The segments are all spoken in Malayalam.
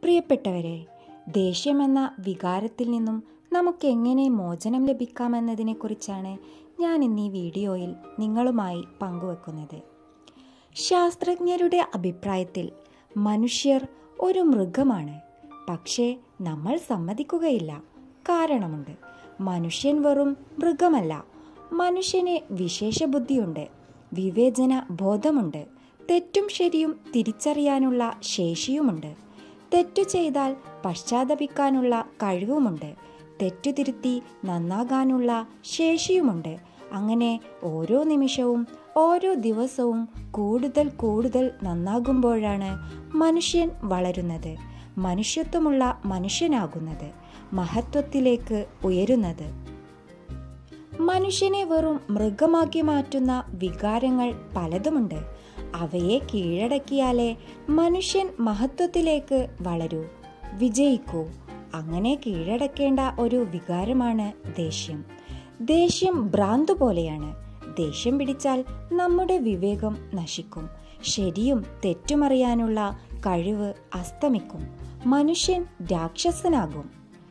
പ്രിയപ്പെട്ടവരെ ദേഷ്യമെന്ന വികാരത്തിൽ നിന്നും നമുക്ക് എങ്ങനെ മോചനം ലഭിക്കാമെന്നതിനെക്കുറിച്ചാണ് ഞാൻ ഇന്ന് ഈ വീഡിയോയിൽ നിങ്ങളുമായി പങ്കുവെക്കുന്നത് ശാസ്ത്രജ്ഞരുടെ അഭിപ്രായത്തിൽ മനുഷ്യർ ഒരു മൃഗമാണ് പക്ഷേ നമ്മൾ സമ്മതിക്കുകയില്ല കാരണമുണ്ട് മനുഷ്യൻ വെറും മൃഗമല്ല മനുഷ്യന് വിശേഷ ബുദ്ധിയുണ്ട് വിവേചന ബോധമുണ്ട് തെറ്റും ശരിയും തിരിച്ചറിയാനുള്ള ശേഷിയുമുണ്ട് തെറ്റു ചെയ്താൽ പശ്ചാത്തപിക്കാനുള്ള കഴിവുമുണ്ട് തെറ്റു തിരുത്തി നന്നാകാനുള്ള ശേഷിയുമുണ്ട് അങ്ങനെ ഓരോ നിമിഷവും ഓരോ ദിവസവും കൂടുതൽ കൂടുതൽ നന്നാകുമ്പോഴാണ് മനുഷ്യൻ വളരുന്നത് മനുഷ്യത്വമുള്ള മനുഷ്യനാകുന്നത് മഹത്വത്തിലേക്ക് ഉയരുന്നത് മനുഷ്യനെ വെറും മൃഗമാക്കി മാറ്റുന്ന വികാരങ്ങൾ പലതുമുണ്ട് അവയെ കീഴടക്കിയാലേ മനുഷ്യൻ മഹത്വത്തിലേക്ക് വളരൂ വിജയിക്കൂ അങ്ങനെ കീഴടക്കേണ്ട ഒരു വികാരമാണ് ദേഷ്യം ദേഷ്യം ഭ്രാന്തു പോലെയാണ് ദേഷ്യം പിടിച്ചാൽ നമ്മുടെ വിവേകം നശിക്കും ശരിയും തെറ്റുമറിയാനുള്ള കഴിവ് അസ്തമിക്കും മനുഷ്യൻ രാക്ഷസനാകും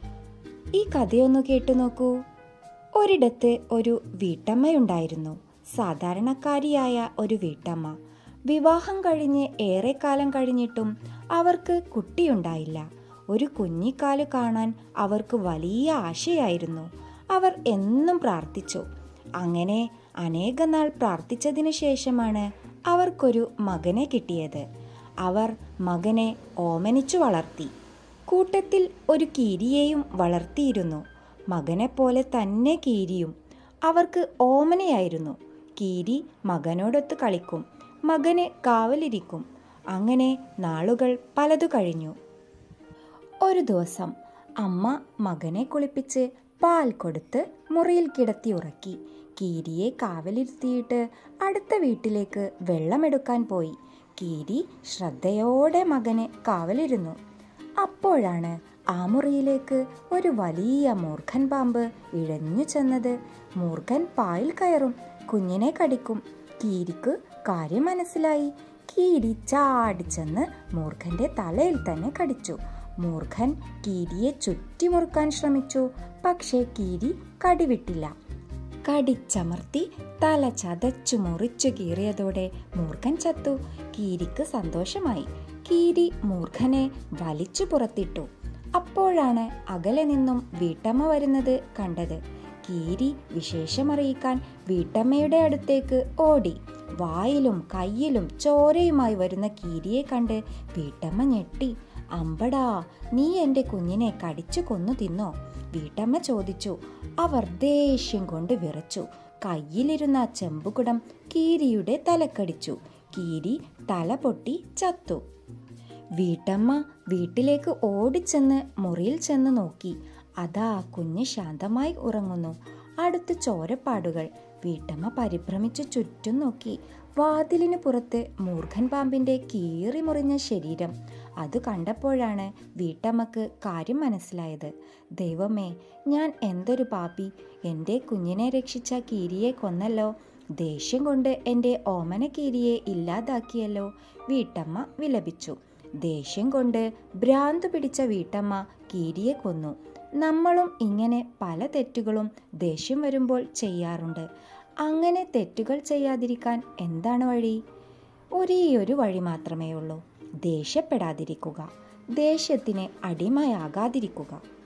ഈ കഥയൊന്നു കേട്ടു നോക്കൂ ഒരിടത്ത് ഒരു വീട്ടമ്മയുണ്ടായിരുന്നു സാധാരണക്കാരിയായ ഒരു വീട്ടമ്മ വിവാഹം കഴിഞ്ഞ് ഏറെക്കാലം കഴിഞ്ഞിട്ടും അവർക്ക് കുട്ടിയുണ്ടായില്ല ഒരു കുഞ്ഞിക്കാല് കാണാൻ അവർക്ക് വലിയ ആശയായിരുന്നു അവർ എന്നും പ്രാർത്ഥിച്ചു അങ്ങനെ അനേകനാൾ പ്രാർത്ഥിച്ചതിനു ശേഷമാണ് അവർക്കൊരു മകനെ കിട്ടിയത് അവർ മകനെ ഓമനിച്ചു വളർത്തി കൂട്ടത്തിൽ ഒരു കീരിയെയും വളർത്തിയിരുന്നു മകനെ പോലെ തന്നെ കീരിയും അവർക്ക് ഓമനയായിരുന്നു കീരി മകനോടൊത്ത് കളിക്കും മകന് കാവലിരിക്കും അങ്ങനെ നാളുകൾ പലതു കഴിഞ്ഞു ഒരു ദിവസം അമ്മ മകനെ കുളിപ്പിച്ച് പാൽ കൊടുത്ത് മുറിയിൽ കിടത്തി ഉറക്കി കീരിയെ കാവലിരുത്തിയിട്ട് അടുത്ത വീട്ടിലേക്ക് വെള്ളമെടുക്കാൻ പോയി കീരി ശ്രദ്ധയോടെ മകനെ കാവലിരുന്നു അപ്പോഴാണ് ആ മുറിയിലേക്ക് ഒരു വലിയ മൂർഖൻ പാമ്പ് ഇഴഞ്ഞു ചെന്നത് മൂർഖൻ പായിൽ കയറും കുഞ്ഞിനെ കടിക്കും കീരിക്ക് കാര്യം മനസ്സിലായി കീരി ചാടിച്ചെന്ന് മൂർഖന്റെ തലയിൽ തന്നെ കടിച്ചു മൂർഖൻ കീരിയെ ചുറ്റിമുറുക്കാൻ ശ്രമിച്ചു പക്ഷേ കീരി കടിവിട്ടില്ല കടിച്ചമർത്തി തല ചതച്ചു മുറിച്ചു കീറിയതോടെ മൂർഖൻ ചത്തു കീരിക്ക് സന്തോഷമായി കീരി മൂർഖനെ വലിച്ചു പുറത്തിട്ടു അപ്പോഴാണ് അകലെ നിന്നും വീട്ടമ്മ വരുന്നത് കണ്ടത് കീരി വിശേഷമറിയിക്കാൻ വീട്ടമ്മയുടെ അടുത്തേക്ക് ഓടി വായിലും കയ്യിലും ചോരയുമായി വരുന്ന കീരിയെ കണ്ട് വീട്ടമ്മ ഞെട്ടി അമ്പടാ നീ എൻ്റെ കുഞ്ഞിനെ കടിച്ചു കൊന്നു തിന്നോ വീട്ടമ്മ ചോദിച്ചു അവർ ദേഷ്യം കൊണ്ട് വിറച്ചു കയ്യിലിരുന്ന ചെമ്പുകുടം കീരിയുടെ തലക്കടിച്ചു കീരി തല പൊട്ടി ചത്തു വീട്ടമ്മ വീട്ടിലേക്ക് ഓടിച്ചെന്ന് മുറിയിൽ ചെന്ന് നോക്കി അതാ കുഞ്ഞ് ശാന്തമായി ഉറങ്ങുന്നു അടുത്ത് ചോരപ്പാടുകൾ വീട്ടമ്മ പരിഭ്രമിച്ചു ചുറ്റും നോക്കി വാതിലിന് പുറത്ത് മൂർഖൻ പാമ്പിന്റെ കീറി മുറിഞ്ഞ ശരീരം അത് കണ്ടപ്പോഴാണ് വീട്ടമ്മക്ക് കാര്യം മനസ്സിലായത് ദൈവമേ ഞാൻ എന്തൊരു പാപ്പി എൻ്റെ കുഞ്ഞിനെ രക്ഷിച്ച കീരിയെ കൊന്നല്ലോ ദേഷ്യം കൊണ്ട് എൻ്റെ ഓമന കീരിയെ ഇല്ലാതാക്കിയല്ലോ വീട്ടമ്മ വിലപിച്ചു ദേഷ്യം കൊണ്ട് ഭ്രാന്ത് പിടിച്ച വീട്ടമ്മ കീരിയെ കൊന്നു നമ്മളും ഇങ്ങനെ പല തെറ്റുകളും ദേഷ്യം വരുമ്പോൾ ചെയ്യാറുണ്ട് അങ്ങനെ തെറ്റുകൾ ചെയ്യാതിരിക്കാൻ എന്താണ് വഴി ഒരേ ഒരു വഴി മാത്രമേ ഉള്ളൂ ദേഷ്യപ്പെടാതിരിക്കുക ദേഷ്യത്തിന് അടിമയാകാതിരിക്കുക